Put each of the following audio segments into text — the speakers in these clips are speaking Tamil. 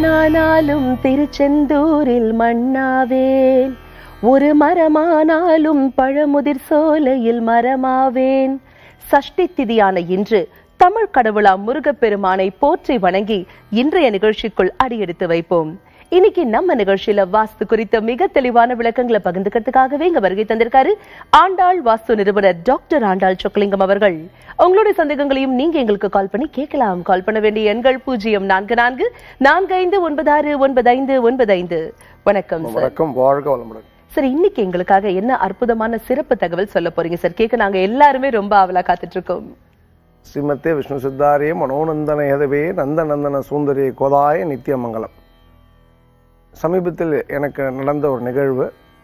பெண்ணானாலும் திருச்செந்தூரில் மண்ணாவேன் ஒரு மரமானாலும் பழமுதிர் சோலையில் மரமாவேன் சஷ்டி திதியான இன்று தமிழ் கடவுளாம் முருகப்பெருமானை போற்றி வணங்கி இன்றைய நிகழ்ச்சிக்குள் அடியெடுத்து வைப்போம் இன்னைக்கு நம்ம நிகழ்ச்சியில வாஸ்து குறித்த மிக தெளிவான விளக்கங்களை பகிர்ந்துக்கிறதுக்காகவே இங்க வருகை தந்திருக்காரு ஆண்டாள் வாஸ்து நிறுவனர் டாக்டர் ஆண்டாள் சொக்கலிங்கம் அவர்கள் உங்களுடைய சந்தேகங்களையும் நீங்க எங்களுக்கு கால் பண்ணி கேட்கலாம் கால் பண்ண வேண்டிய எண்கள் பூஜ்ஜியம் நான்கு நான்கு நான்கு ஐந்து ஒன்பது ஆறு ஒன்பது ஐந்து ஒன்பது ஐந்து வணக்கம் சார் வணக்கம் வாழ்க வளமுடன் சார் இன்னைக்கு எங்களுக்காக என்ன அற்புதமான சிறப்பு தகவல் சொல்ல போறீங்க சார் கேட்க நாங்க எல்லாருமே ரொம்ப ஆவலா காத்துட்டு இருக்கோம் ஸ்ரீமத்தே விஷ்ணு சித்தாரியே மனோநந்தன எதவே நந்த நந்தன சுந்தரி கோதாய நித்தியமங்கலம் சமீபத்தில் எனக்கு நடந்த ஒரு நிகழ்வு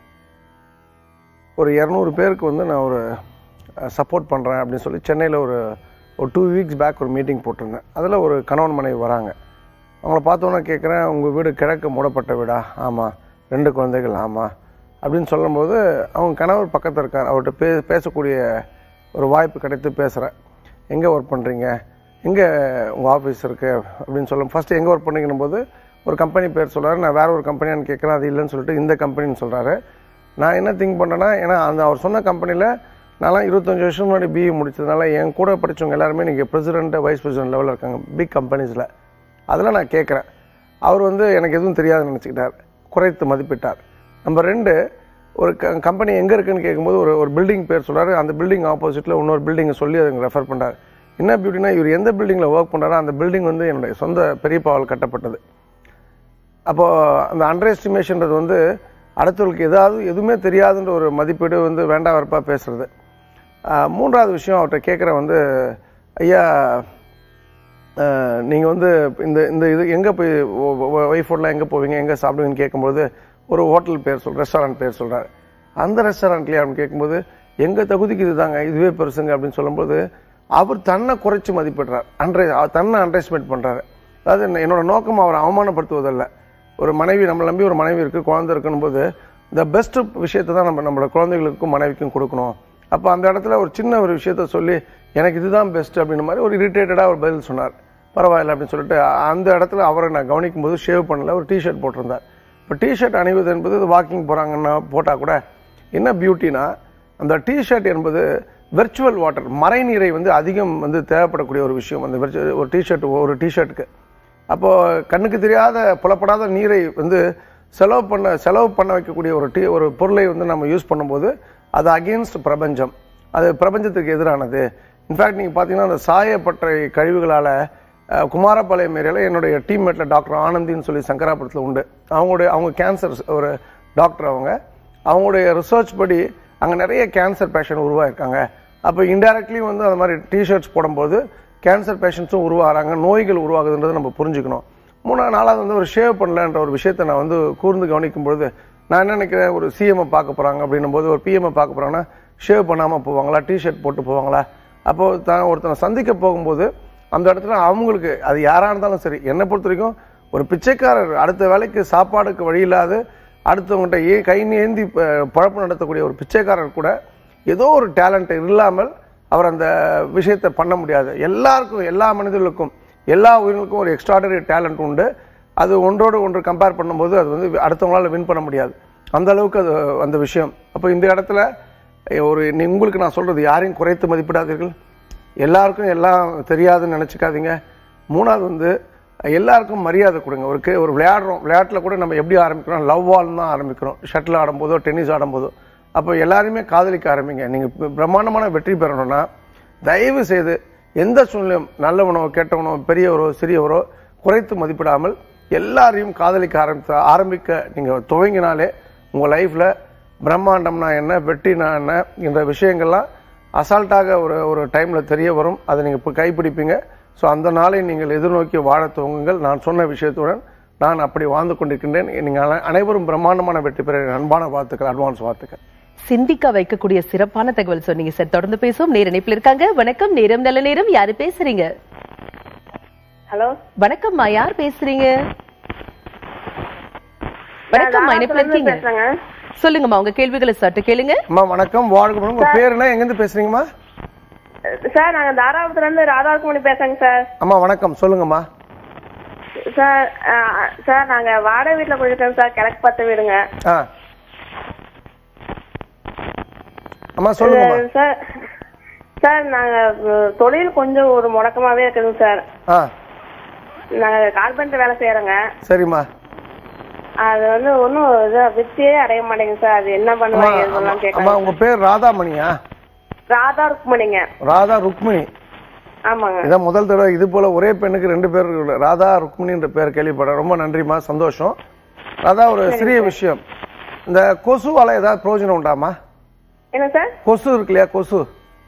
ஒரு இரநூறு பேருக்கு வந்து நான் ஒரு சப்போர்ட் பண்ணுறேன் அப்படின்னு சொல்லி சென்னையில் ஒரு ஒரு டூ வீக்ஸ் பேக் ஒரு மீட்டிங் போட்டிருந்தேன் அதில் ஒரு கணவன் மனைவி வராங்க அவங்கள பார்த்தோன்னே கேட்குறேன் உங்கள் வீடு கிழக்கு மூடப்பட்ட வீடா ஆமாம் ரெண்டு குழந்தைகள் ஆமாம் அப்படின்னு சொல்லும்போது அவங்க கணவர் பக்கத்தில் இருக்கார் அவர்கிட்ட பே பேசக்கூடிய ஒரு வாய்ப்பு கிடைத்து பேசுகிறேன் எங்கே ஒர்க் பண்ணுறீங்க எங்கே உங்கள் ஆஃபீஸ் இருக்குது அப்படின்னு சொல்லும் ஃபஸ்ட்டு எங்கே ஒர்க் பண்ணீங்கன்னும் போது ஒரு கம்பெனி பேர் சொல்கிறாரு நான் வேற ஒரு கம்பெனியான்னு கேட்குறேன் அது இல்லைன்னு சொல்லிட்டு இந்த கம்பெனின்னு சொல்கிறாரு நான் என்ன திங்க் பண்ணேன்னா ஏன்னா அந்த அவர் சொன்ன கம்பெனியில் நான்லாம் இருபத்தஞ்சு வருஷம் முன்னாடி பிஇ முடிச்சதுனால என் கூட படித்தவங்க எல்லாருமே நீங்கள் பிரசிடென்ட் வைஸ் பிரசிடென்ட் லெவலில் இருக்காங்க பிக் கம்பெனிஸில் அதெல்லாம் நான் கேட்குறேன் அவர் வந்து எனக்கு எதுவும் தெரியாதுன்னு நினச்சிக்கிட்டார் குறைத்து மதிப்பிட்டார் நம்பர் ரெண்டு ஒரு க கம்பெனி எங்கே இருக்குன்னு கேட்கும்போது ஒரு ஒரு பில்டிங் பேர் சொல்றாரு அந்த பில்டிங் ஆப்போசிட்டில் இன்னொரு பில்டிங்கை சொல்லி அதுங்க ரெஃபர் பண்ணுறாரு என்ன பியூட்டினா இவர் எந்த பில்டிங்கில் ஒர்க் பண்ணுறாரோ அந்த பில்டிங் வந்து என்னுடைய சொந்த பெரியப்பாவால் கட்டப்பட்டது அப்போ அந்த அண்டர் எஸ்டிமேஷன்றது வந்து அடுத்தவர்களுக்கு ஏதாவது எதுவுமே தெரியாதுன்ற ஒரு மதிப்பீடு வந்து வேண்டாம் வெறுப்பா பேசுறது ஆஹ் மூன்றாவது விஷயம் அவர்கிட்ட கேட்குற வந்து ஐயா நீங்கள் வந்து இந்த இந்த இது எங்கே போய் ஒய்ஃபோடலாம் எங்கே போவீங்க எங்கே சாப்பிடுவீங்கன்னு கேட்கும்போது ஒரு ஹோட்டல் பேர் சொல் ரெஸ்டாரண்ட் பேர் சொல்கிறார் அந்த ரெஸ்டாரண்ட்லையா அப்படின்னு கேட்கும்போது எங்கள் தகுதிக்கு இதுதாங்க இதுவே பெருசுங்க அப்படின்னு சொல்லும்போது அவர் தன்னை குறைச்சி மதிப்பிடுறார் அண்டரை தன்னை அண்டர்ஸ்டிமேட் பண்ணுறாரு அதாவது என்ன- என்னோட நோக்கம் அவரை அவமானப்படுத்துவதல்ல ஒரு மனைவி நம்மளை நம்பி ஒரு மனைவி இருக்குது குழந்தை இருக்குன்னு போது த பெஸ்ட் விஷயத்தை தான் நம்ம நம்மளோட குழந்தைகளுக்கும் மனைவிக்கும் கொடுக்கணும் அப்போ அந்த இடத்துல ஒரு சின்ன ஒரு விஷயத்த சொல்லி எனக்கு இதுதான் பெஸ்ட் அப்படின்ற மாதிரி ஒரு இரிட்டேட்டடாக ஒரு பதில் சொன்னார் பரவாயில்ல அப்படின்னு சொல்லிட்டு அந்த இடத்துல அவரை நான் கவனிக்கும் போது ஷேவ் பண்ணல ஒரு டிஷர்ட் போட்டிருந்தார் இப்போ டிஷர்ட் அணிவது என்பது வாக்கிங் போகிறாங்கன்னா போட்டால் கூட என்ன பியூட்டினா அந்த டிஷர்ட் என்பது வெர்ச்சுவல் வாட்டர் மறைநீரை வந்து அதிகம் வந்து தேவைப்படக்கூடிய ஒரு விஷயம் அந்த virtual- ஒரு டிஷர்ட் ஒரு டிஷர்ட்டுக்கு அப்போ கண்ணுக்கு தெரியாத புலப்படாத நீரை வந்து செலவு பண்ண செலவு பண்ண வைக்கக்கூடிய ஒரு டீ ஒரு பொருளை வந்து நம்ம யூஸ் பண்ணும்போது அது அகெயின்ஸ்ட் பிரபஞ்சம் அது பிரபஞ்சத்துக்கு எதிரானது இன்ஃபேக்ட் நீங்கள் பார்த்தீங்கன்னா அந்த சாயப்பட்ட கழிவுகளால் அஹ், குமாரபாளையம் ஏரியாவில் என்னுடைய டீம்மேட்டில் டாக்டர் ஆனந்தின்னு சொல்லி சங்கராபுரத்தில் உண்டு அவங்களுடைய அவங்க கேன்சர் ஒரு டாக்டர் அவங்க அவங்களுடைய ரிசர்ச் படி அங்கே நிறைய கேன்சர் பேஷண்ட் உருவாயிருக்காங்க அப்போ இன்டைரக்ட்லி வந்து அந்த மாதிரி டிஷர்ட்ஸ் போடும்போது கேன்சர் பேஷண்ட்ஸும் உருவாகிறாங்க நோய்கள் உருவாகுதுன்றதை நம்ம புரிஞ்சுக்கணும் மூணாவது நாலாவது வந்து ஒரு ஷேவ் பண்ணலன்ற ஒரு விஷயத்தை நான் வந்து கூர்ந்து கவனிக்கும் பொழுது நான் என்ன நினைக்கிறேன் ஒரு சிஎம்ஐ பார்க்க போகிறாங்க அப்படின்னும் போது ஒரு பிஎம்ஐ பார்க்க போகிறாங்கன்னா ஷேவ் பண்ணாமல் போவாங்களா டிஷர்ட் போட்டு போவாங்களா அப்போ தான் ஒருத்தனை சந்திக்க போகும்போது அந்த இடத்துல அவங்களுக்கு அது யாராக இருந்தாலும் சரி என்னை பொறுத்த வரைக்கும் ஒரு பிச்சைக்காரர் அடுத்த வேலைக்கு சாப்பாடுக்கு வழி இல்லாத அடுத்தவங்ககிட்ட ஏ கை நேந்தி ப- பழப்பு நடத்தக்கூடிய ஒரு பிச்சைக்காரர் கூட ஏதோ ஒரு டேலண்ட் இல்லாமல் அவர் அந்த விஷயத்தை பண்ண முடியாது எல்லாருக்கும் எல்லா மனிதர்களுக்கும் எல்லா உயிர்களுக்கும் ஒரு எக்ஸ்ட்ராடனரி டேலண்ட் உண்டு அது ஒன்றோடு ஒன்று கம்பேர் பண்ணும்போது அது வந்து அடுத்தவங்களால வின் பண்ண முடியாது அந்த அளவுக்கு அது அந்த விஷயம் அப்போ இந்த இடத்துல ஒரு நீ- உங்களுக்கு நான் சொல்றது யாரையும் குறைத்து மதிப்பிடாதீர்கள் எல்லாருக்கும் எல்லாம் தெரியாதுன்னு நினச்சிக்காதீங்க மூணாவது வந்து எல்லாருக்கும் மரியாதை கொடுங்க ஒரு கே- ஒரு விளையாடுறோம் விளையாட்டில் கூட நம்ம எப்படி ஆரம்பிக்கிறோம் லவ் வால் தான் ஆரம்பிக்கிறோம் ஷட்டில் ஆடும்போதோ டென்னிஸ் ஆடும்போதோ அப்போ எல்லாருமே காதலிக்க ஆரம்பிங்க நீங்கள் பிரம்மாண்டமான வெற்றி பெறணும்னா தயவு செய்து எந்த சூழ்நிலையும் நல்லவனோ கெட்டவனோ பெரியவரோ சிறியவரோ குறைத்து மதிப்பிடாமல் எல்லாரையும் காதலிக்க ஆரம்பித்த ஆரம்பிக்க நீங்கள் துவங்கினாலே உங்கள் லைஃப்பில் பிரம்மாண்டம்னா என்ன வெற்றினா என்ன என்ற விஷயங்கள்லாம் அசால்ட்டாக ஒரு ஒரு டைமில் தெரிய வரும் அதை நீங்கள் இப்போ கைப்பிடிப்பீங்க ஸோ அந்த நாளை நீங்கள் எதிர்நோக்கி வாழ துவங்குங்கள் நான் சொன்ன விஷயத்துடன் நான் அப்படி வாழ்ந்து கொண்டிருக்கின்றேன் நீங்கள் அனைவரும் பிரம்மாண்டமான வெற்றி பெற என் அன்பான வாழ்த்துக்கள் அட்வான்ஸ் வாழ்த்துக்கள் சிந்திக்க வைக்கக்கூடிய சிறப்பான தகவல் சொன்னீங்க சார் தொடர்ந்து பேசுவோம் நேர இணைப்பில் இருக்காங்க வணக்கம் நேரம் நல்ல நேரம் யாரு பேசுறீங்க ஹலோ வணக்கம்மா யார் பேசுறீங்க வணக்கம்மா இணைப்பில் இருக்கீங்க பேசுறேங்க சொல்லுங்கம்மா உங்க கேள்விகளை சட்டு கேளுங்க அம்மா வணக்கம் வாழ்க வளமுடன். உங்க பேர் என்ன எங்கேருந்து பேசுறீங்கம்மா சார் நாங்க தாராபுரத்துல இருந்து ராதாகுமணி பேசுறேங்க சார் அம்மா வணக்கம் சொல்லுங்கம்மா சார் ஆ, சார் நாங்க வாடகை வீட்டுல குடியிருக்கோம் சார் கிழக்கு பார்த்த வீடுங்க ஆ அம்மா சொல்லுங்கம்மா சார் சார் நாங்க அஹ், தொழில் கொஞ்சம் ஒரு முடக்கமாவே இருக்குதுங்க சார் ஆ நாங்க கார்பெண்டர் வேலை செய்யறோங்க சரிம்மா அது வந்து ஒன்றும் வித்தியே அடைய மாட்டேங்குது சார் அது என்ன அம்மா பண்ணுவாங்க எதுலாம் அம்மா கேட்கலாம் உங்க பேர் ராதாமணியா ராதா ருக்மணிங்க ராதா ருக்மிணி ஆமாங்க இதான் முதல் தடவை இது போல ஒரே பெண்ணுக்கு ரெண்டு பேர் ராதா ருக்மிணின்ற பேர் கேள்விப்படுறேன் ரொம்ப நன்றிம்மா சந்தோஷம் ராதா ஒரு சிறிய விஷயம் இந்த கொசுவால ஏதாவது பிரயோஜனம் உண்டாமா என்ன சார் கொசு இருக்கு இல்லையா கொசு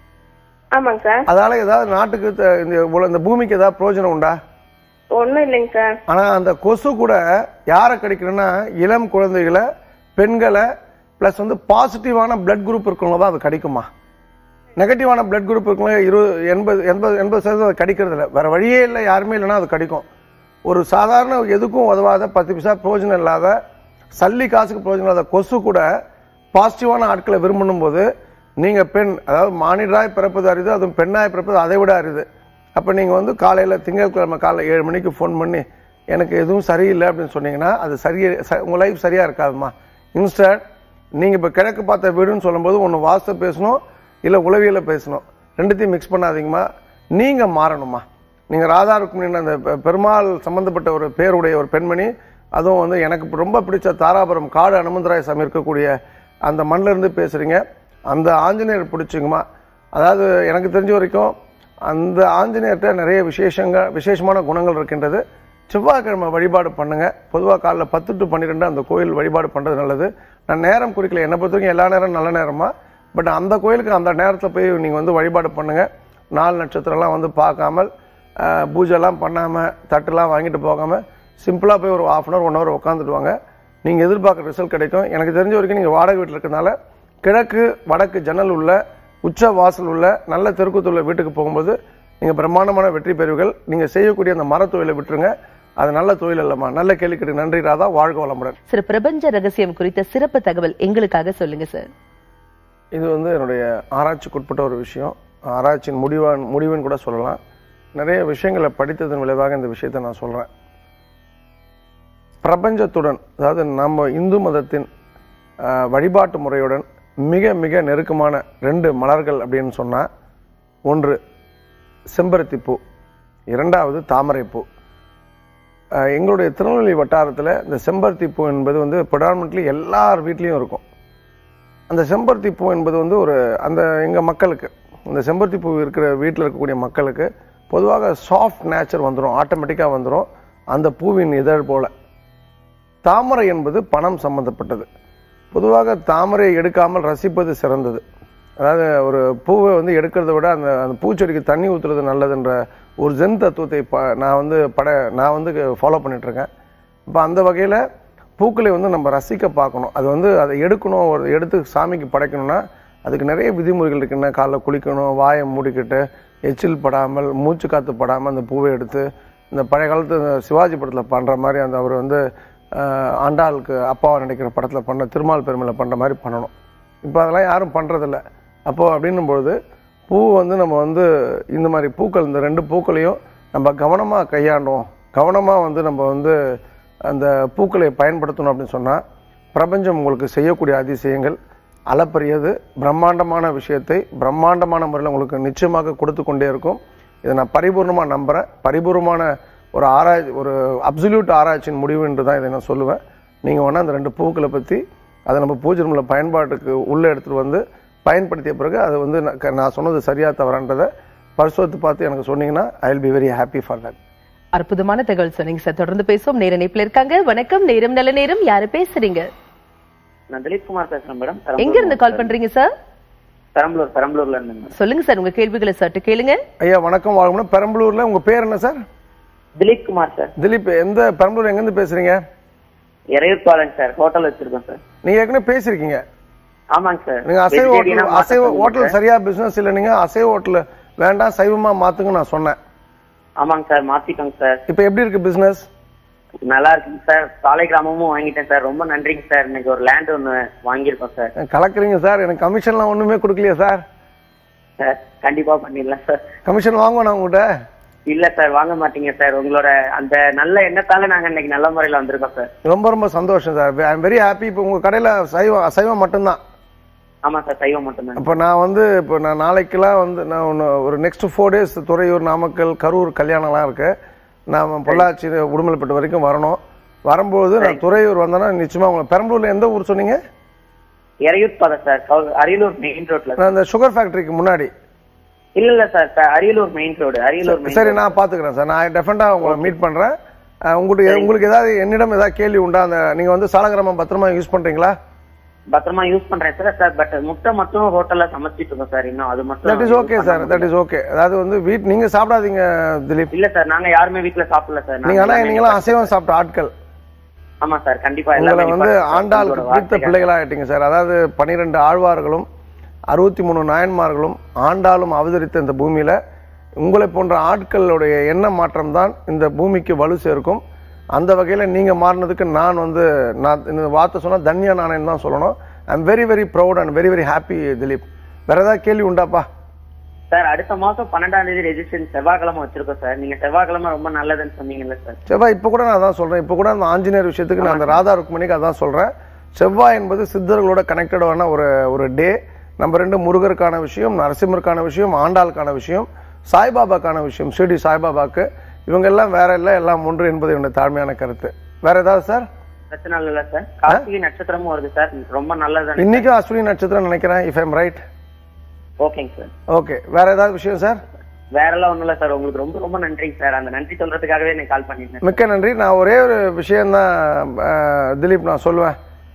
ஆமாங்க சார் அதால ஏதாவது நாட்டுக்கு த- இந்த இவ்வளவு- இந்த பூமிக்கு ஏதாவது பிரயோஜனம் உண்டா ஒன்றும் இல்லைங்க சார் ஆனா அந்த கொசு கூட யாரை கடிக்கணும்னா இளம் குழந்தைகளை பெண்களை பிளஸ் வந்து பாசிட்டிவான பிளட் குரூப் இருக்கவங்க தான் அது கடிக்குமா நெகட்டிவான பிளட் குரூப் இருக்கவங்க இருபது எண்பது எண்பது எண்பது சதவீதம் அது கடிக்கிறது இல்லை வேற வழியே இல்லை யாருமே இல்லைன்னா அது கடிக்கும் ஒரு சாதாரண எதுக்கும் உதவாத பத்து பைசா பிரயோஜனம் இல்லாத சல்லி காசுக்கு பிரயோஜனம் இல்லாத கொசு கூட பாசிட்டிவான ஆட்களை விரும்பணும் போது நீங்க பெண் அதாவது மானிடராய் பிறப்பது அரிது அதுவும் பெண்ணாய் பிறப்பது அதை விட அரிது அப்ப நீங்க வந்து காலையில திங்கட்கிழமை காலைல ஏழு மணிக்கு ஃபோன் பண்ணி எனக்கு எதுவும் சரியில்லை அப்படின்னு சொன்னீங்கன்னா அது சரியே ச- உங்க லைஃப் சரியா இருக்காதுமா இன்ஸ்டன்ட் நீங்க இப்ப கிழக்கு பார்த்த வீடுன்னு சொல்லும்போது ஒன்னு வாஸ்து பேசணும் இல்ல உளவியல பேசணும் ரெண்டுத்தையும் மிக்ஸ் பண்ணாதீங்கம்மா நீங்க மாறணுமா நீங்க ராதா ருக்மிணி அந்த பெ- பெருமாள் சம்பந்தப்பட்ட ஒரு பேருடைய ஒரு பெண்மணி அதுவும் வந்து எனக்கு ரொம்ப பிடிச்ச தாராபுரம் காடு அனுமந்தராய சாமி இருக்கக்கூடிய அந்த மண்ணில் இருந்து பேசுறீங்க அந்த ஆஞ்சநேயர் பிடிச்சிங்கம்மா அதாவது எனக்கு தெரிஞ்ச வரைக்கும் அந்த ஆஞ்சநேயர்கிட்ட நிறைய விசேஷங்க விசேஷமான குணங்கள் இருக்கின்றது செவ்வாய்க்கிழமை வழிபாடு பண்ணுங்க பொதுவாக காலைல பத்து டு பன்னிரெண்டு அந்த கோயில் வழிபாடு பண்றது நல்லது நான் நேரம் குறிக்கல என்னை பொறுத்த வரைக்கும் எல்லா நேரம் நல்ல நேரமா பட் அந்த கோயிலுக்கு அந்த நேரத்தில் போய் நீங்க வந்து வழிபாடு பண்ணுங்க நாள் நட்சத்திரம்லாம் வந்து பார்க்காமல் அஹ், பூஜைலாம் பண்ணாம தட்டுலாம் வாங்கிட்டு போகாம சிம்பிளா போய் ஒரு half an hour one hour உட்காந்துட்டு வாங்க நீங்க எதிர்பார்க்குற ரிசல்ட் கிடைக்கும் எனக்கு தெரிஞ்ச வரைக்கும் நீங்க வாடகை வீட்டில் இருக்கறனால கிழக்கு வடக்கு ஜன்னல் உள்ள உச்ச வாசல் உள்ள நல்ல தெருக்கூத்துள்ள வீட்டுக்கு போகும்போது நீங்க பிரம்மாண்டமான வெற்றி பெறுவீர்கள் நீங்க செய்யக்கூடிய அந்த மரத் தொழிலை விட்டுருங்க அது நல்ல தொழில் அல்லம்மா நல்ல கேள்விக்கு நன்றி ராதா வாழ்க வளமுடன் சார் பிரபஞ்ச ரகசியம் குறித்த சிறப்பு தகவல் எங்களுக்காக சொல்லுங்க சார் இது வந்து என்னுடைய ஆராய்ச்சிக்குட்பட்ட ஒரு விஷயம் ஆராய்ச்சியின் முடிவான் முடிவுன்னு கூட சொல்லலாம் நிறைய விஷயங்களை படித்ததன் விளைவாக இந்த விஷயத்தை நான் சொல்றேன் பிரபஞ்சத்துடன் அதாவது நம்ம இந்து மதத்தின் ஆஹ், வழிபாட்டு முறையுடன் மிக மிக நெருக்கமான ரெண்டு மலர்கள் அப்படின்னு சொன்னா ஒன்று செம்பருத்தி பூ இரண்டாவது தாமரைப்பூ ஆஹ், எங்களுடைய திருநெல்வேலி வட்டாரத்தில் இந்த செம்பருத்தி பூ என்பது வந்து ப்ரொடாமினெட்லி எல்லார் வீட்லேயும் இருக்கும் அந்த செம்பருத்தி பூ என்பது வந்து ஒரு அந்த எங்க மக்களுக்கு இந்த செம்பருத்தி பூ இருக்கிற வீட்டில் இருக்கக்கூடிய மக்களுக்கு பொதுவாக சாஃப்ட் நேச்சர் வந்துடும் ஆட்டோமேட்டிக்காக வந்துடும் அந்த பூவின் இதழ் போல தாமரை என்பது பணம் சம்பந்தப்பட்டது பொதுவாக தாமரை எடுக்காமல் ரசிப்பது சிறந்தது அதாவது ஒரு பூவை வந்து எடுக்கிறத விட அந்த அந்த பூச்செடிக்கு தண்ணி ஊற்றுறது நல்லதுன்ற ஒரு ஜென் தத்துவத்தை ப நான் வந்து பட நான் வந்து ஃபாலோ பண்ணிட்டு இருக்கேன் இப்போ அந்த வகையில் பூக்களை வந்து நம்ம ரசிக்க பார்க்கணும் அது வந்து அதை எடுக்கணும் ஒரு எடுத்து சாமிக்கு படைக்கணும்னா அதுக்கு நிறைய விதிமுறைகள் இருக்குன்னா காலைல குளிக்கணும் வாயை மூடிக்கிட்டு எச்சில் படாமல் மூச்சு காத்து படாமல் அந்த பூவை எடுத்து இந்த பழைய காலத்து இந்த சிவாஜி படத்தில் பண்ணுற மாதிரி அந்த அவர் வந்து ஆஹ், ஆண்டாளுக்கு அப்பாவை நினைக்கிற படத்தில் பண்ண திருமால் பெருமையில் பண்ணுற மாதிரி பண்ணணும் இப்போ அதெல்லாம் யாரும் பண்ணுறதில்ல அப்போ அப்படின்னும் பொழுது பூ வந்து நம்ம வந்து இந்த மாதிரி பூக்கள் இந்த ரெண்டு பூக்களையும் நம்ம கவனமாக கையாண்டோம் கவனமாக வந்து நம்ம வந்து அந்த பூக்களை பயன்படுத்தணும் அப்படின்னு சொன்னால் பிரபஞ்சம் உங்களுக்கு செய்யக்கூடிய அதிசயங்கள் அளப்பரியது பிரம்மாண்டமான விஷயத்தை பிரம்மாண்டமான முறையில் உங்களுக்கு நிச்சயமாக கொடுத்து கொண்டே இருக்கும் இதை நான் பரிபூர்ணமாக நம்புகிறேன் பரிபூர்ணமான ஒரு ஆராய்ச்சி ஒரு அப்சல்யூட் ஆராய்ச்சியின் முடிவு என்று தான் இதை நான் சொல்லுவேன் நீங்கள் வேணால் அந்த ரெண்டு பூக்களை பற்றி அதை நம்ம பூஜை ரூமில் பயன்பாட்டுக்கு உள்ளே எடுத்துகிட்டு வந்து பயன்படுத்திய பிறகு அது வந்து நான் க- நான் சொன்னது சரியா தவறான்றதை பரிசோதித்து பார்த்து எனக்கு சொன்னீங்கன்னா I will be very happy for that அற்புதமான தகவல் சொன்னீங்க சார் தொடர்ந்து பேசுவோம் நேர இணைப்புல இருக்காங்க வணக்கம் நேரம் நல்ல நேரம் யாரு பேசுறீங்க நான் திலீப் குமார் பேசுறேன் மேடம் எங்க இருந்து கால் பண்றீங்க சார் பெரம்பலூர் பெரம்பலூர்ல இருந்து மேடம் சொல்லுங்க சார் உங்க கேள்விகளை சற்று கேளுங்க ஐயா வணக்கம் வாழ்க்கணும் பெரம்பலூரில் உங்கள் பேர் என்ன சார் திலீப் குமார் சார் திலீப் எந்த பெரம்பலூர் எங்கேருந்து பேசுகிறீங்க இறையூர் பாலன் சார் ஹோட்டல் வச்சிருக்கோம் சார் நீங்கள் ஏற்கனவே பேசியிருக்கீங்க ஆமாங்க சார் நீங்க அசைவ Vegetarian ஆ ஹோட்டல் மாத்த அசைவ சொல்லுங்க ஹோட்டல் சார். சரியா பிசினஸ் இல்ல நீங்க அசைவ ஹோட்டல் வேண்டாம் சைவமா மாத்துங்க நான் சொன்னேன் ஆமாங்க சார் மாத்திட்டோங்க சார் இப்போ எப்படி இருக்கு பிசினஸ் நல்லா இருக்குங்க சார் சாலை கிராமமும் வாங்கிட்டேன் சார் ரொம்ப நன்றிங்க சார் இன்னைக்கு ஒரு லேண்ட் ஒன்னு வாங்கியிருக்கோம் சார் கலக்குறீங்க சார் எனக்கு கமிஷன்லாம் ஒண்ணுமே கொடுக்கலையா சார் சார் கண்டிப்பா பண்ணிடலாம் சார் கமிஷன் வாங்குவேன் நான் உங்ககிட்ட இல்ல சார் வாங்க மாட்டீங்க சார் உங்களோட அந்த நல்ல எண்ணத்தால நாங்க இன்னைக்கு நல்ல முறையில வந்திருக்கோம் சார் ரொம்ப ரொம்ப சந்தோஷம் sir I am very happy இப்போ உங்க கடையில சைவம் அசைவம் மட்டும்தான் ஆமா சார் சைவம் மட்டும்தான் இப்போ நான் வந்து இப்போ நான் நாளைக்கெல்லாம் வந்து நான் ஒன்று ஒரு next four days Thuraiyur Namakkal Karur கல்யாணம்லாம் இருக்கு நான் பொள்ளாச்சி உடுமலைப்பட்டு வரைக்கும் வரணும் வரும்போது நான் துறையூர் வந்தேன்னா நிச்சயமா உங்களை பெரம்பலூர்ல எந்த ஊர் சொன்னீங்க எரையூர் பாதை சார் கவு- அரியலூர் மெயின் ரோட்ல நான் இந்த சுகர் ஃபேக்டரிக்கு முன்னாடி இல்ல இல்ல sir sir Ariyalur main road Ariyalur main சரி நான் பாத்துக்கிறேன் சார் நான் டெஃபரெண்டா உங்களை மீட் பண்றேன் அஹ், உங்களுக்கு உங்களுக்கு ஏதாவது என்னிடம் ஏதாவது கேள்வி உண்டா அந்த நீங்க வந்து சாலகிராமம் பத்திரமா யூஸ் பண்றீங்களா பத்திரமா யூஸ் பண்றேன் சார் சார் பட் முட்டை மட்டும் ஹோட்டல்ல சமைச்சிட்டு இருக்கோம் சார் இன்னும் அது மட்டும் that is okay sir that is okay அதாவது வந்து வீட் நீங்க சாப்பிடாதீங்க திலீப் இல்ல சார் நாங்க யாருமே வீட்ல சாப்பிடல சார் நீங்க ஆனா எல்லாமே நீங்களாம் அசைவம் சாப்பிட்ட ஆட்கள் ஆமா சார் கண்டிப்பா உங்களை எல்லாமே வந்து நிப்பாட்டுங்க சார். ஆண்டாளுக்கு உங்களோட பிடித்த வார்த்தைகள். பிள்ளைகளா ஆயிட்டீங்க சார் அதாவது பனிரெண்டு ஆழ்வார்களும் அறுபத்தி மூணு நாயன்மார்களும் ஆண்டாளும் அவதரித்த இந்த பூமியில உங்களை போன்ற ஆட்களுடைய எண்ண மாற்றம் தான் இந்த பூமிக்கு வலு சேர்க்கும் அந்த வகையில நீங்க மாறினதுக்கு நான் வந்து நான் இந்த வார்த்தை சொன்னா தன்யா நானேன்னு தான் சொல்லணும் I am very very proud and very very happy Dilip வேற ஏதாவது கேள்வி உண்டாப்பா சார் அடுத்த மாசம் பன்னெண்டாம் தேதி ரெஜிஸ்ட்ரேஷன் செவ்வாய்க்கிழமை வச்சிருக்கோம் சார் நீங்க செவ்வாய்க்கிழமை ரொம்ப நல்லதுன்னு சொன்னீங்கல்ல சார் செவ்வாய் இப்போ கூட நான் அதான் சொல்றேன் இப்போ கூட அந்த ஆஞ்சநேயர் விஷயத்துக்கு நான் அந்த ராதா ருக்மணிக்கு அதான் சொல்றேன் செவ்வாய் என்பது சித்தர்களோட கனெக்டடான ஒரு ஒரு டே நம்ம ரெண்டு முருகருக்கான விஷயம் நரசிம்மருக்கான விஷயம் ஆண்டாளுக்கான விஷயம் சாய்பாபாக்கான விஷயம் ஷிர்டி சாய்பாபாக்கு இவங்க எல்லாம் வேற இல்லை எல்லாம் ஒன்று என்பது என்னுடைய தாழ்மையான கருத்து வேற ஏதாவது சார் பிரச்சனை இல்ல சார் கார்த்திகை நட்சத்திரமும் வருது சார் ரொம்ப நல்லது இன்னைக்கும் அஸ்வினி நட்சத்திரம் நினைக்கிறேன் இஃப் ஐம் ரைட் ஓகேங்க சார் ஓகே வேற ஏதாவது விஷயம் சார் வேற எல்லாம் ஒண்ணும் இல்ல சார் உங்களுக்கு ரொம்ப ரொம்ப நன்றிங்க சார் அந்த நன்றி சொல்றதுக்காகவே எனக்கு கால் பண்ணிருந்தேன் மிக்க நன்றி நான் ஒரே ஒரு விஷயம்தான் அஹ், திலீப் நான் சொல்லுவேன்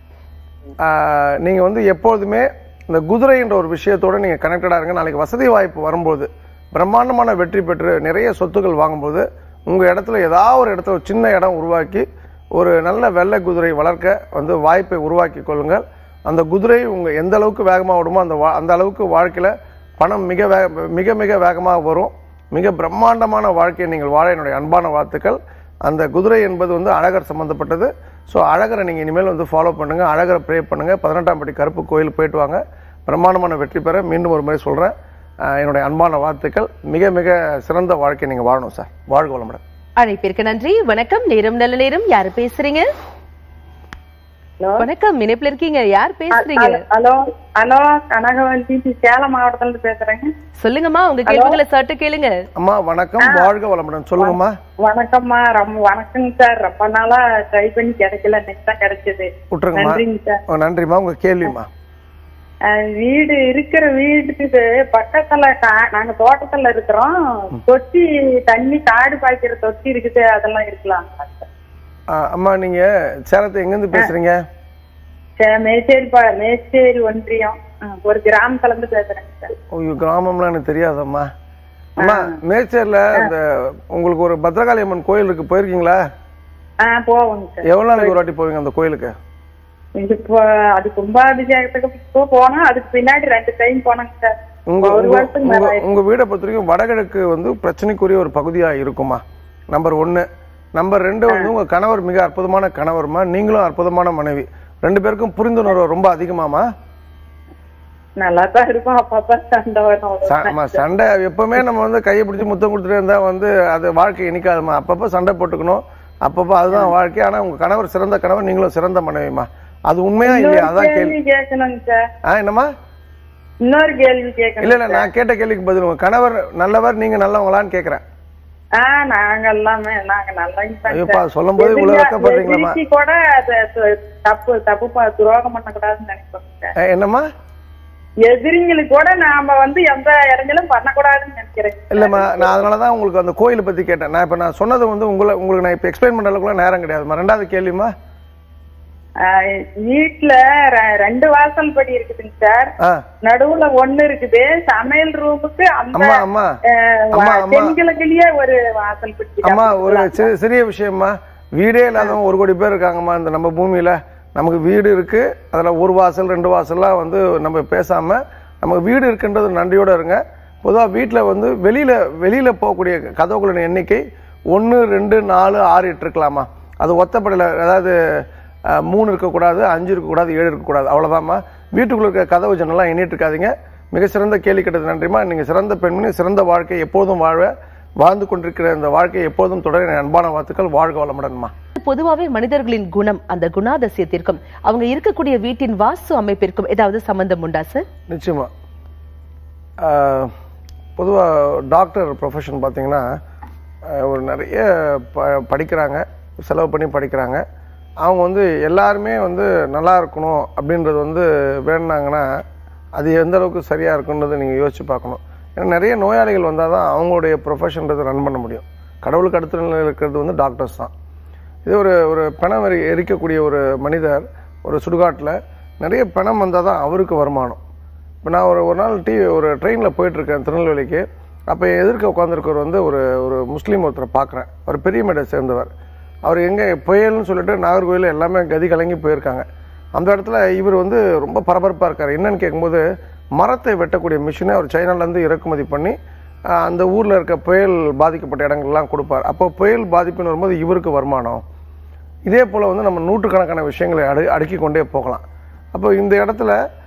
அஹ், நீங்க வந்து எப்பொழுதுமே இந்த குதிரைன்ற ஒரு விஷயத்தோட நீங்க கனெக்டடா இருங்க நாளைக்கு வசதி வாய்ப்பு வரும்போது பிரம்மாண்டமான வெற்றி பெற்று நிறைய சொத்துக்கள் வாங்கும்போது உங்க இடத்துல ஏதாவது ஒரு இடத்துல ஒரு சின்ன இடம் உருவாக்கி ஒரு நல்ல வெள்ளை குதிரை வளர்க்க வந்து வாய்ப்பை உருவாக்கி கொள்ளுங்கள் அந்த குதிரை உங்க எந்த அளவுக்கு வேகமாக ஓடுமோ அந்த வா- அந்த அளவுக்கு வாழ்க்கையில பணம் மிக வேக மிக மிக வேகமாக வரும் மிக பிரம்மாண்டமான வாழ்க்கையை நீங்கள் வாழ என்னுடைய அன்பான வாழ்த்துக்கள் அந்த குதிரை என்பது வந்து அழகர் சம்பந்தப்பட்டது ஸோ அழகரை நீங்கள் இனிமேல் வந்து ஃபாலோ பண்ணுங்க அழகரை ப்ரே பண்ணுங்க பதினெட்டாம் படி கருப்பு கோயில் போயிட்டு வாங்க பிரம்மாண்டமான வெற்றி பெற மீண்டும் ஒரு முறை சொல்கிறேன் என்னுடைய அன்பான வாழ்த்துக்கள் மிக மிக சிறந்த வாழ்க்கையை நீங்கள் வாழணும் சார் வாழ்க வளமுடன் அழைப்பிற்கு நன்றி வணக்கம் நேரம் நல்ல நேரம் யாரு பேசுறீங்க வணக்கம் இணைப்புல இருக்கீங்க யார் பேசுறீங்க ஹலோ ஹலோ கனகவல்லி சேலம் மாவட்டத்துல இருந்து பேசுறேங்க சொல்லுங்கம்மா உங்க கேள்விகளை சட்டு கேளுங்க அம்மா வணக்கம் வாழ்க வளமுடன் சொல்லுங்கம்மா வணக்கம்மா ரொம்ப வணக்கங்க சார் ரொம்ப நாளா ட்ரை பண்ணி கிடைக்கல இன்னைக்கு தான் கிடைச்சது விட்டுருங்கம்மா நன்றிங்க சார் ஓ, நன்றிம்மா உங்க கேள்விம்மா அஹ், வீடு இருக்கிற வீட்டுக்கு பக்கத்துல கா- நாங்க தோட்டத்துல இருக்கிறோம் தொட்டி தண்ணி காடு பாய்க்கிற தொட்டி இருக்குது அதெல்லாம் இருக்கலாம் ஆ, அம்மா நீங்க சேலத்தை எங்கேருந்து பேசுறீங்க மேச்சேரி ப- மேச்சேரி ஒன்றியம் அஹ், ஒரு கிராமத்துல இருந்து பேசுறேங்க சார் ஐயோ கிராமம்லாம் எனக்கு தெரியாதம்மா அம்மா மேச்சேர்ல இந்த உங்களுக்கு ஒரு பத்ரகாளி அம்மன் கோயில் இருக்கு போயிருக்கீங்களா ஆஹ் போவோங்க சார் எவ்வளவு நாளைக்கு ஒரு வாட்டி போவீங்க அந்த கோயிலுக்கு இது இப்போ அது கும்பாபிஷேகத்துக்கு இப்போ போனோம் அதுக்கு பின்னாடி ரெண்டு டைம் போனோங்க சார் உங்க ஒரு உங்க- வருஷத்துக்கு உங்க மேல உங்க வீடை பொறுத்த வரைக்கும் வடகிழக்கு வந்து பிரச்சனைக்குரிய ஒரு பகுதியா இருக்குமா நம்பர் ஒன்னு நம்பர் ரெண்டு வந்து உங்க கணவர் மிக அற்புதமான கணவர்மா நீங்களும் அற்புதமான மனைவி ரெண்டு பேருக்கும் புரிந்துணர்வு ரொம்ப அதிகமாமா நல்லா தான் இருக்கும் அப்பப்ப சண்டை வரும் ச- ஆமா, சண்டை எப்பவுமே நம்ம வந்து கையை பிடிச்சி முத்தம் கொடுத்துட்டே இருந்தா வந்து அது வாழ்க்கை இனிக்காதுமா அப்பப்போ சண்டை போட்டுக்கணும் அப்பப்போ அதுதான் வாழ்க்கை ஆனா உங்க கணவர் சிறந்த கணவர் நீங்களும் சிறந்த மனைவிமா அது உண்மையா இல்லையா இன்னொரு அதான் கேள்வி கேள்வி கேட்கணுங்க சார் ஆ என்னம்மா இன்னொரு கேள்வி இல்ல கேட்கணும் இல்ல நான் கேட்ட கேள்விக்கு பதில் உங்க கணவர் நல்லவர் நீங்க நல்லவங்களான்னு கேக்குறேன் ஆஹ் நாங்க எல்லாமே நாங்க நல்லவங்க ஐயோப்பா, சொல்லும்போது இவ்வளவு வெட்கப்படுறீங்களேம்மா? கூட அது து- தப்பு தப்பு ப- துரோகம் பண்ணக்கூடாதுன்னு நினைப்போம் சார் ஆ, என்னம்மா எதிரிங்களுக்கு கூட நாம வந்து எந்த இடைஞ்சலும் பண்ணக்கூடாதுன்னு நினைக்கிறேன் இல்லம்மா நான் அதனாலதான் உங்களுக்கு அந்த கோயிலை பத்தி கேட்டேன் நான் இப்ப நான் சொன்னது வந்து உங்களை உங்களுக்கு நான் இப்ப எக்ஸ்பிளைன் பண்ற அளவுக்கு நேரம் கிடையாதுமா ரெண்டாவது கேள்விமா ஆஹ் வீட்டுல ரெ- ரெண்டு வாசல் படி இருக்குதுங்க சார் ஆ நடுவுல ஒண்ணு இருக்குது சமையல் ரூமுக்கு அந்த அம்மா அம்மா அஹ், அம்மா, வா- அம்மா. தென்கிழக்குலயே ஒரு வாசல் படி அம்மா ஒரு சி- சிறிய விஷயம்மா வீடே இல்லாதவங்க ஒரு கோடி பேர் இருக்காங்கம்மா இந்த நம்ம பூமியில நமக்கு வீடு இருக்கு அதுல ஒரு வாசல் ரெண்டு வாசல்லாம் வந்து நம்ம பேசாம நமக்கு வீடு இருக்குன்றது நன்றியோட இருங்க பொதுவா வீட்டுல வந்து வெளியில வெளியில போகக்கூடிய கதவுகளின் எண்ணிக்கை ஒன்னு ரெண்டு நாலு ஆறு எட்டு இருக்கலாமா அது ஒத்தப்படையில அதாவது அஹ், மூணு இருக்கக்கூடாது அஞ்சு இருக்கக்கூடாது ஏழு இருக்கக்கூடாது அவ்வளவுதாம்மா வீட்டுக்குள்ள இருக்க கதவு ஜன்னலாம் எண்ணிட்டு இருக்காதீங்க மிக சிறந்த கேள்வி கேட்டது நன்றிமா நீங்க சிறந்த பெண்மணி சிறந்த வாழ்க்கை எப்போதும் வாழ வாழ்ந்து கொண்டிருக்கிற இந்த வாழ்க்கையை எப்போதும் தொடர என் அன்பான வாழ்த்துக்கள் வாழ்க வளமுடன்மா பொதுவாவே மனிதர்களின் குணம் அந்த குணாதிசயத்திற்கும் அவங்க இருக்கக்கூடிய வீட்டின் வாஸ்து அமைப்பிற்கும் ஏதாவது சம்பந்தம் உண்டா சார் நிச்சயமா பொதுவாக டாக்டர் ப்ரொஃபஷன் பார்த்தீங்கன்னா ஆஹ் ஒரு நிறைய ப படிக்கிறாங்க செலவு பண்ணி படிக்கிறாங்க அவங்க வந்து எல்லாருமே வந்து நல்லா இருக்கணும் அப்படின்றது வந்து வேணுனாங்கன்னா அது எந்த அளவுக்கு சரியாக இருக்குன்றதை நீங்கள் யோசிச்சு பார்க்கணும் ஏன்னா நிறைய நோயாளிகள் வந்தால் தான் அவங்களுடைய ப்ரொஃபஷன்றதை ரன் பண்ண முடியும் கடவுளுக்கு அடுத்த நிலையில் இருக்கிறது வந்து டாக்டர்ஸ் தான் இது ஒரு ஒரு பிணம் எரி எரிக்கக்கூடிய ஒரு மனிதர் ஒரு சுடுகாட்டில் நிறைய பிணம் வந்தால் தான் அவருக்கு வருமானம் இப்போ நான் ஒரு ஒரு நாள் டி ஒரு ட்ரெயினில் போயிட்டுருக்கேன் திருநெல்வேலிக்கு அப்போ எதிர்க்க உட்காந்துருக்கவர் வந்து ஒரு ஒரு முஸ்லீம் ஒருத்தரை பார்க்குறேன் அவர் பெரிய மேடை சேர்ந்தவர் அவர் எங்கே புயல்னு சொல்லிட்டு நாகர்கோவில் எல்லாமே கதி கலங்கி போயிருக்காங்க அந்த இடத்துல இவர் வந்து ரொம்ப பரபரப்பாக இருக்கார் என்னன்னு கேட்கும்போது மரத்தை வெட்டக்கூடிய மிஷினை அவர் சைனாலேருந்து இறக்குமதி பண்ணி ஆஹ், அந்த ஊரில் இருக்க புயல் பாதிக்கப்பட்ட இடங்கள்லாம் கொடுப்பார் அப்போ புயல் பாதிப்புன்னு வரும்போது இவருக்கு வருமானம் இதே போல் வந்து நம்ம நூற்றுக்கணக்கான விஷயங்களை அடு அடுக்கி கொண்டே போகலாம் அப்போ இந்த இடத்துல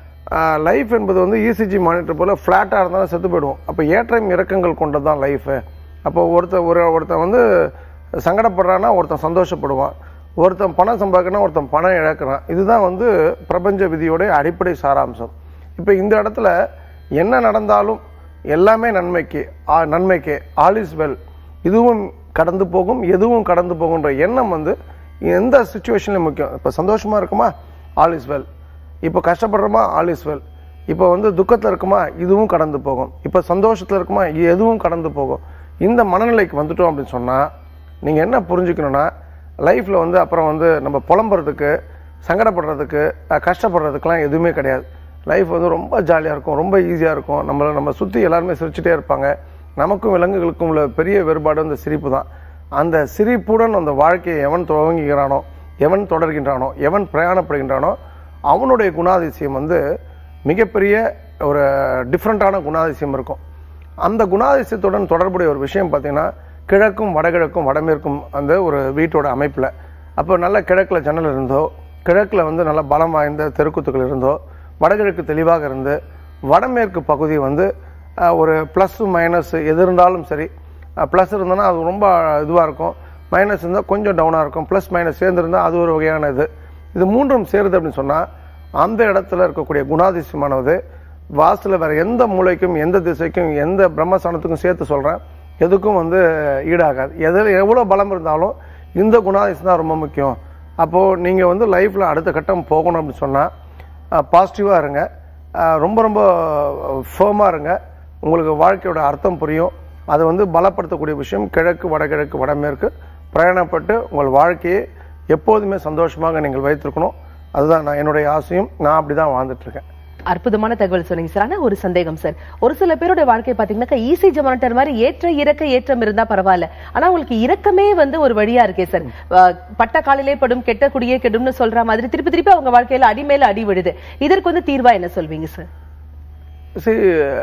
லைஃப் என்பது வந்து இசிஜி மானிட்டர் போல் ஃப்ளாட்டாக இருந்தாலும் செத்து போயிடுவோம் அப்போ ஏற்றம் இறக்கங்கள் கொண்டது தான் லைஃபு அப்போ ஒருத்தன் ஒரு ஒருத்தன் வந்து சங்கடப்படுறான்னா ஒருத்தன் சந்தோஷப்படுவான் ஒருத்தன் பணம் சம்பாதிக்கணும் ஒருத்தன் பணம் இழக்கிறான் இதுதான் வந்து பிரபஞ்ச விதியோடைய அடிப்படை சாராம்சம் இப்போ இந்த இடத்துல என்ன நடந்தாலும் எல்லாமே நன்மைக்கு ஆ, நன்மைக்கு ஆல் இஸ் வெல் இதுவும் கடந்து போகும் எதுவும் கடந்து போகுன்ற எண்ணம் வந்து எந்த சுச்சுவேஷன்லையும் முக்கியம் இப்போ சந்தோஷமா இருக்குமா ஆல் இஸ் வெல் இப்போ கஷ்டப்படுறோமா ஆல் இஸ் வெல் இப்போ வந்து துக்கத்தில் இருக்குமா இதுவும் கடந்து போகும் இப்போ சந்தோஷத்தில் இருக்குமா எதுவும் கடந்து போகும் இந்த மனநிலைக்கு வந்துட்டோம் அப்படின்னு சொன்னால் நீங்கள் என்ன புரிஞ்சுக்கணும்னா லைஃப்பில் வந்து அப்புறம் வந்து நம்ம புலம்புறதுக்கு சங்கடப்படுறதுக்கு அஹ், கஷ்டப்படுறதுக்கெலாம் எதுவுமே கிடையாது லைஃப் வந்து ரொம்ப ஜாலியாக இருக்கும் ரொம்ப ஈஸியாக இருக்கும் நம்மளை நம்ம சுற்றி எல்லாருமே சிரிச்சுட்டே இருப்பாங்க நமக்கும் விலங்குகளுக்கும் உள்ள பெரிய வேறுபாடு அந்த சிரிப்பு தான் அந்த சிரிப்புடன் அந்த வாழ்க்கையை எவன் துவங்குகிறானோ எவன் தொடர்கின்றானோ எவன் பிரயாணப்படுகின்றானோ அவனுடைய குணாதிசயம் வந்து மிகப்பெரிய ஒரு டிஃப்ரெண்ட்டான குணாதிசயம் இருக்கும் அந்த குணாதிசயத்துடன் தொடர்புடைய ஒரு விஷயம் பார்த்தீங்கன்னா கிழக்கும் வடகிழக்கும் வடமேற்கும் அந்த ஒரு வீட்டோட அமைப்பில் அப்போ நல்ல கிழக்கில் ஜன்னல் இருந்தோ கிழக்கில் வந்து நல்ல பலம் வாய்ந்த தெருக்குத்துக்கள் இருந்தோ வடகிழக்கு தெளிவாக இருந்து வடமேற்கு பகுதி வந்து அஹ், ஒரு ப்ளஸ் மைனஸ் எது இருந்தாலும் சரி ப்ளஸ் இருந்ததுன்னா அது ரொம்ப இதுவாக இருக்கும் மைனஸ் இருந்தால் கொஞ்சம் டவுனாக இருக்கும் ப்ளஸ் மைனஸ் சேர்ந்துருந்தால் அது ஒரு வகையான இது இது மூன்றும் சேருது அப்படின்னு சொன்னால் அந்த இடத்துல இருக்கக்கூடிய குணாதிசயமானது வாசல வேற எந்த மூலைக்கும் எந்த திசைக்கும் எந்த பிரம்மஸ்தானத்துக்கும் சேர்த்து சொல்கிறேன் எதுக்கும் வந்து ஈடாகாது எதில் எவ்வளோ பலம் இருந்தாலும் இந்த குணாதிசயம் தான் ரொம்ப முக்கியம் அப்போது நீங்கள் வந்து லைஃப்பில் அடுத்த கட்டம் போகணும் அப்படின்னு சொன்னால் பாசிட்டிவாக இருங்க அஹ் ரொம்ப ரொம்ப ஃபேமாக இருங்க உங்களுக்கு வாழ்க்கையோட அர்த்தம் புரியும் அதை வந்து பலப்படுத்தக்கூடிய விஷயம் கிழக்கு வடகிழக்கு வடமேற்கு பிரயாணப்பட்டு உங்கள் வாழ்க்கையை எப்போதுமே சந்தோஷமாக நீங்கள் வைத்திருக்கணும் அதுதான் நான் என்னுடைய ஆசையும் நான் அப்படி தான் வாழ்ந்துட்டு இருக்கேன் அற்புதமான தகவல் சொன்னீங்க சார் ஆனா ஒரு சந்தேகம் சார் ஒரு சில பேரோட வாழ்க்கை பாத்தீங்கன்னாக்கா ஈஸி மானிட்டர் மாதிரி ஏற்ற இறக்க ஏற்றம் இருந்தா பரவாயில்ல ஆனா உங்களுக்கு இறக்கமே வந்து ஒரு வழியா இருக்கே சார் அஹ், பட்ட காலிலே படும் கெட்ட குடியே கெடும்னு சொல்ற மாதிரி திருப்பி திருப்பி அவங்க வாழ்க்கையில அடி மேல அடி விடுது இதற்கு வந்து தீர்வா என்ன சொல்வீங்க சார் see,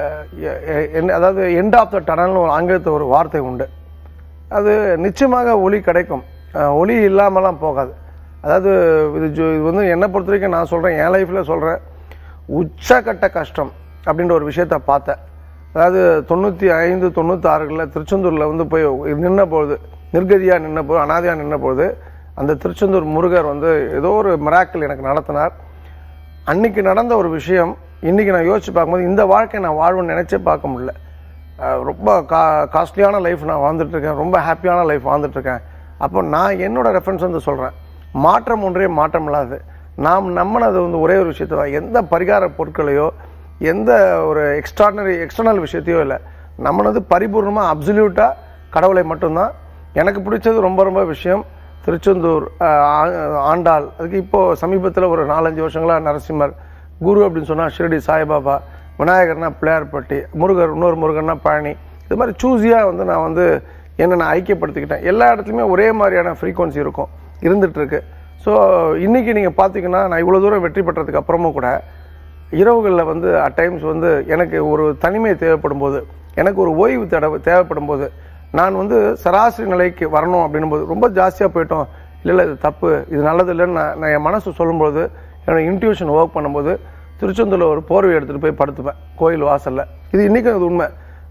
எ- எ- என்ன- அதாவது எண்ட் ஆஃப் த டனல்னு ஒரு ஆங்கிலத்தில் ஒரு வார்த்தை உண்டு அது நிச்சயமாக ஒளி கிடைக்கும் அஹ், ஒளி இல்லாமலாம் போகாது அதாவது இது ஜோ- இது வந்து என்னை பொறுத்த வரைக்கும் நான் சொல்கிறேன் என் லைஃப்பில் சொல்கிறேன் உச்சக்கட்ட கஷ்டம் அப்படின்ற ஒரு விஷயத்த பார்த்தேன் அதாவது தொண்ணூற்றி ஐந்து தொண்ணூத்தாறுகளில் திருச்செந்தூரில் வந்து போய் நின்ன பொழுது நிர்கதியாக நின்ன போது அனாதையாக நின்ன பொழுது அந்த திருச்செந்தூர் முருகர் வந்து ஏதோ ஒரு மிராக்கிள் எனக்கு நடத்தினார் அன்னைக்கு நடந்த ஒரு விஷயம் இன்னைக்கு நான் யோசிச்சு பார்க்கும்போது இந்த வாழ்க்கை நான் வாழ்வேன்னு நினைச்சே பார்க்க முடியல அஹ் ரொம்ப கா காஸ்ட்லியான லைஃப் நான் வாழ்ந்துட்டு இருக்கேன் ரொம்ப ஹாப்பியான லைஃப் வாழ்ந்துட்டு இருக்கேன் அப்போ நான் என்னோட ரெஃபரன்ஸ் வந்து சொல்றேன் மாற்றம் ஒன்றே மாற்றம் இல்லாது நாம் நம்பினது வந்து ஒரே ஒரு விஷயத்தை தான் எந்த பரிகார பொருட்களையோ எந்த ஒரு எக்ஸ்ட்ராடனரி எக்ஸ்டர்னல் விஷயத்தையோ இல்லை நம்மளது பரிபூர்ணமாக அப்சல்யூட்டாக கடவுளை மட்டும்தான் எனக்கு பிடிச்சது ரொம்ப ரொம்ப விஷயம் திருச்செந்தூர் ஆஹ், ஆ- ஆண்டாள் அதுக்கு இப்போ சமீபத்தில் ஒரு நாலஞ்சு வருஷங்களா நரசிம்மர் குரு அப்படின்னு சொன்னா ஷிரடி சாய்பாபா விநாயகர்னா பிள்ளையார்பட்டி முருகர் இன்னொரு முருகன்னா பழனி இது மாதிரி சூஸியாக வந்து நான் வந்து என்னை நான் ஐக்கியப்படுத்திக்கிட்டேன் எல்லா இடத்துலையுமே ஒரே மாதிரியான ஃப்ரீக்வன்சி இருக்கும் இருந்துட்டு இருக்கு ஸோ இன்னைக்கு நீங்கள் பார்த்தீங்கன்னா நான் இவ்வளோ தூரம் வெற்றி பெற்றதுக்கு அப்புறமும் கூட இரவுகளில் வந்து அட் டைம்ஸ் வந்து எனக்கு ஒரு தனிமை தேவைப்படும் போது எனக்கு ஒரு ஓய்வு தேவை தேவைப்படும் போது நான் வந்து சராசரி நிலைக்கு வரணும் அப்படின்னும் போது ரொம்ப ஜாஸ்தியாக போயிட்டோம் இல்லை இல்லை இது தப்பு இது நல்லது இல்லைன்னு நான் நான் என் மனசு சொல்லும்போது என்னோட இன்ட்யூஷன் ஒர்க் பண்ணும்போது திருச்செந்தூரில் ஒரு போர்வை எடுத்துகிட்டு போய் படுத்துப்பேன் கோயில் வாசலில் இது இன்றைக்கும் அது உண்மை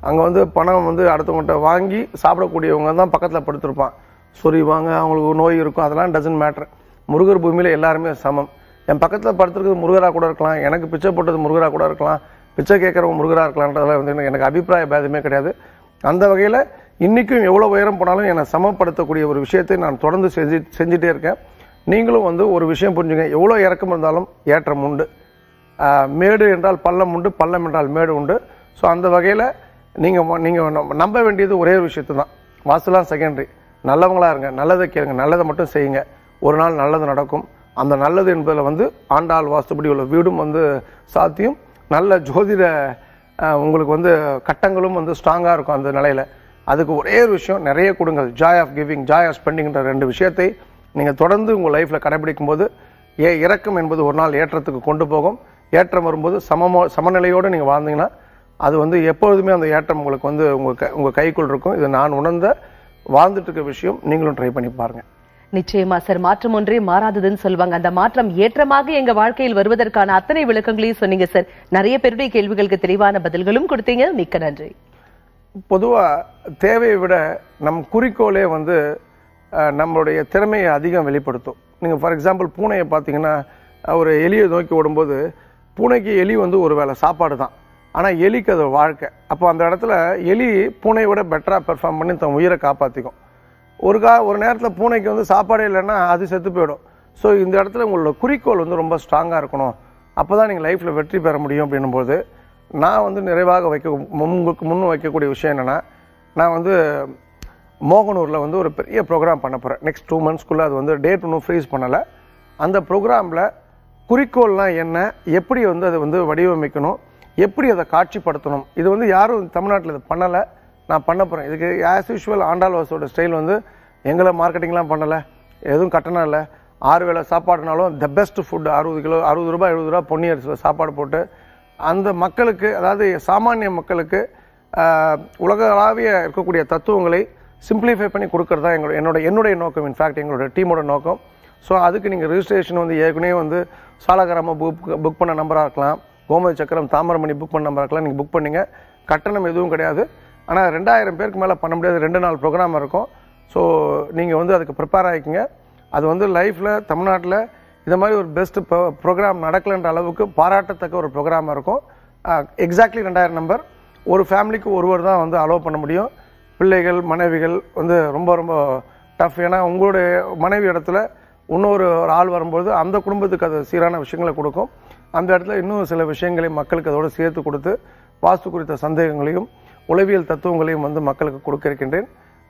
அங்கே வந்து பணம் வந்து அடுத்தவங்கள்ட்ட வாங்கி சாப்பிடக்கூடியவங்க தான் பக்கத்தில் படுத்திருப்பான் சொரிவாங்க அவங்களுக்கு நோய் இருக்கும் அதெல்லாம் டசன்ட் மேட்ரு முருகர் பூமியில் எல்லாருமே சமம் என் பக்கத்தில் படுத்துருக்கிறது முருகராக கூட இருக்கலாம் எனக்கு பிச்சை போட்டது முருகராக கூட இருக்கலாம் பிச்சை கேட்குறவங்க முருகராக இருக்கலான்றதுல வந்து எனக்கு- எனக்கு அபிப்பிராய பேதமே கிடையாது அந்த வகையில் இன்னைக்கும் எவ்வளோ உயரம் போனாலும் என்னை சமப்படுத்தக்கூடிய ஒரு விஷயத்தை நான் தொடர்ந்து செஞ்சு செஞ்சுட்டே இருக்கேன் நீங்களும் வந்து ஒரு விஷயம் புரிஞ்சுங்க எவ்வளோ இறக்கம் இருந்தாலும் ஏற்றம் உண்டு ஆஹ் மேடு என்றால் பள்ளம் உண்டு பள்ளம் என்றால் மேடு உண்டு ஸோ அந்த வகையில் நீங்கள் நீங்கள் நம்ப வேண்டியது ஒரே ஒரு விஷயத்தை தான் வாசலாம் செகண்டரி நல்லவங்களா இருங்க நல்லதை கேளுங்க நல்லதை மட்டும் செய்யுங்க ஒரு நாள் நல்லது நடக்கும் அந்த நல்லது என்பதில் வந்து ஆண்டாள் வாஸ்துபடி உள்ள வீடும் வந்து சாத்தியம் நல்ல ஜோதிட ஆஹ், உங்களுக்கு வந்து கட்டங்களும் வந்து ஸ்ட்ராங்காக இருக்கும் அந்த நிலையில் அதுக்கு ஒரே ஒரு விஷயம் நிறைய கொடுங்கள் joy of giving joy of ஸ்பெண்டிங்ன்ற ரெண்டு விஷயத்தை நீங்கள் தொடர்ந்து உங்கள் லைஃப்பில் கடைபிடிக்கும் போது ஏ இறக்கம் என்பது ஒரு நாள் ஏற்றத்துக்கு கொண்டு போகும் ஏற்றம் வரும்போது சமமோ சமநிலையோடு நீங்கள் வாழ்ந்தீங்கன்னா அது வந்து எப்பொழுதுமே அந்த ஏற்றம் உங்களுக்கு வந்து உங்கள் க உங்கள் கைக்குள் இருக்கும் இது நான் உணர்ந்த வாழ்ந்துட்டு இருக்க விஷயம் நீங்களும் ட்ரை பண்ணி பாருங்க நிச்சயமா சார் மாற்றம் ஒன்றே மாறாததுன்னு சொல்லுவாங்க அந்த மாற்றம் ஏற்றமாக எங்க வாழ்க்கையில் வருவதற்கான அத்தனை விளக்கங்களையும் சொன்னீங்க சார் நிறைய பேருடைய கேள்விகளுக்கு தெளிவான பதில்களும் கொடுத்தீங்க மிக்க நன்றி பொதுவாக தேவையை விட நம் குறிக்கோளே வந்து அஹ், நம்மளுடைய திறமையை அதிகம் வெளிப்படுத்தும் நீங்கள் ஃபார் எக்ஸாம்பிள் பூனையை பார்த்தீங்கன்னா அஹ், ஒரு எலியை நோக்கி ஓடும்போது பூனைக்கு எலி வந்து ஒரு வேளை சாப்பாடு தான் ஆனால் எலிக்கு அது வாழ்க்கை அப்போ அந்த இடத்துல எலி பூனையை விட பெட்டராக பெர்ஃபார்ம் பண்ணி தன் உயிரை காப்பாற்றிக்கும் ஒரு கா ஒரு நேரத்தில் பூனைக்கு வந்து சாப்பாடே இல்லைன்னா அது செத்து போயிடும் ஸோ இந்த இடத்துல உங்களோட குறிக்கோள் வந்து ரொம்ப ஸ்ட்ராங்காக இருக்கணும் அப்போ தான் நீங்கள் லைஃப்பில் வெற்றி பெற முடியும் அப்படின்னும்போது நான் வந்து நிறைவாக வைக்க உங்களுக்கு முன் வைக்கக்கூடிய விஷயம் என்னென்னா நான் வந்து மோகனூரில் வந்து ஒரு பெரிய ப்ரோக்ராம் பண்ண போகிறேன் நெக்ஸ்ட் டூ மந்த்ஸ்க்குள்ளே அது வந்து டேட் ஒன்றும் ஃப்ரீஸ் பண்ணலை அந்த ப்ரோக்ராமில் குறிக்கோள்லாம் என்ன எப்படி வந்து அதை வந்து வடிவமைக்கணும் எப்படி அதை காட்சிப்படுத்தணும் இது வந்து யாரும் தமிழ்நாட்டில் இது பண்ணலை நான் பண்ண போகிறேன் இதுக்கு ஆஸ் யூஷுவல் ஆண்டாள் வாசோட ஸ்டைல் வந்து எங்களை மார்க்கெட்டிங்லாம் பண்ணலை எதுவும் கட்டணம் இல்லை ஆறு வேளை சாப்பாடுனாலும் த பெஸ்ட் ஃபுட் அறுபது கிலோ அறுபது ரூபாய் எழுபது ரூபா பொன்னி அரிசியில் சாப்பாடு போட்டு அந்த மக்களுக்கு அதாவது சாமானிய மக்களுக்கு ஆஹ், உலகளாவிய இருக்கக்கூடிய தத்துவங்களை சிம்பிளிஃபை பண்ணி கொடுக்கறது தான் எங்களோட என்னோட என்னுடைய நோக்கம் இன்ஃபேக்ட் எங்களோட டீமோட நோக்கம் ஸோ அதுக்கு நீங்கள் ரிஜிஸ்ட்ரேஷன் வந்து ஏற்கனவே வந்து சாலகிராம புக் புக் பண்ண நம்பராக இருக்கலாம் கோமதி சக்கரம் தாமிரமணி புக் பண்ண நம்பராக இருக்கலாம் நீங்கள் புக் பண்ணீங்க கட்டணம் எதுவும் கிடையாது ஆனால் ரெண்டாயிரம் பேருக்கு மேலே பண்ண முடியாது ரெண்டு நாள் ப்ரோக்ராம் இருக்கும் ஸோ நீங்கள் வந்து அதுக்கு ப்ரிப்பேர் ஆகிக்கிங்க அது வந்து லைஃப்பில் தமிழ்நாட்டில் இந்த மாதிரி ஒரு பெஸ்ட் ப்ரோக்ராம் நடக்கலைன்ற அளவுக்கு பாராட்டத்தக்க ஒரு ப்ரோக்ராமாக இருக்கும் எக்ஸாக்ட்லி ரெண்டாயிரம் நம்பர் ஒரு ஃபேமிலிக்கு ஒருவர் தான் வந்து அலோவ் பண்ண முடியும் பிள்ளைகள் மனைவிகள் வந்து ரொம்ப ரொம்ப டஃப் ஏன்னா உங்களுடைய மனைவி இடத்துல இன்னொரு ஒரு ஆள் வரும்போது அந்த குடும்பத்துக்கு அது சீரான விஷயங்களை கொடுக்கும் அந்த இடத்துல இன்னும் சில விஷயங்களை மக்களுக்கு அதோடு சேர்த்து கொடுத்து வாஸ்து குறித்த சந்தேகங்களையும் உளவியல் தத்துவங்களையும் வந்து மக்களுக்கு கொடுக்க இருக்கின்றேன்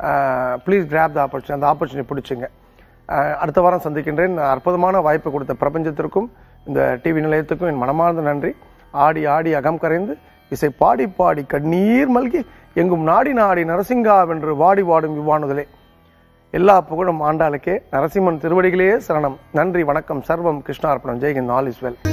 ப்ளீஸ் கிராப் த ஆப்பர்ச்சுனி அந்த ஆப்பர்ச்சுனிட்டி பிடிச்சிங்க அஹ் அடுத்த வாரம் சந்திக்கின்றேன் அற்புதமான வாய்ப்பு கொடுத்த பிரபஞ்சத்திற்கும் இந்த டிவி நிலையத்துக்கும் என் மனமார்ந்த நன்றி ஆடி ஆடி அகம் கரைந்து இசை பாடி பாடி கண்ணீர் மல்கி எங்கும் நாடி நாடி நரசிங்காவென்று வாடி வாடும் இவ்வாணுதலே எல்லா புகழும் ஆண்டாளுக்கே நரசிம்மன் திருவடிகளே சரணம் நன்றி வணக்கம் சர்வம் கிருஷ்ணார்ப்பணம் ஜெய்கிந்த் ஆல் இஸ் வெல்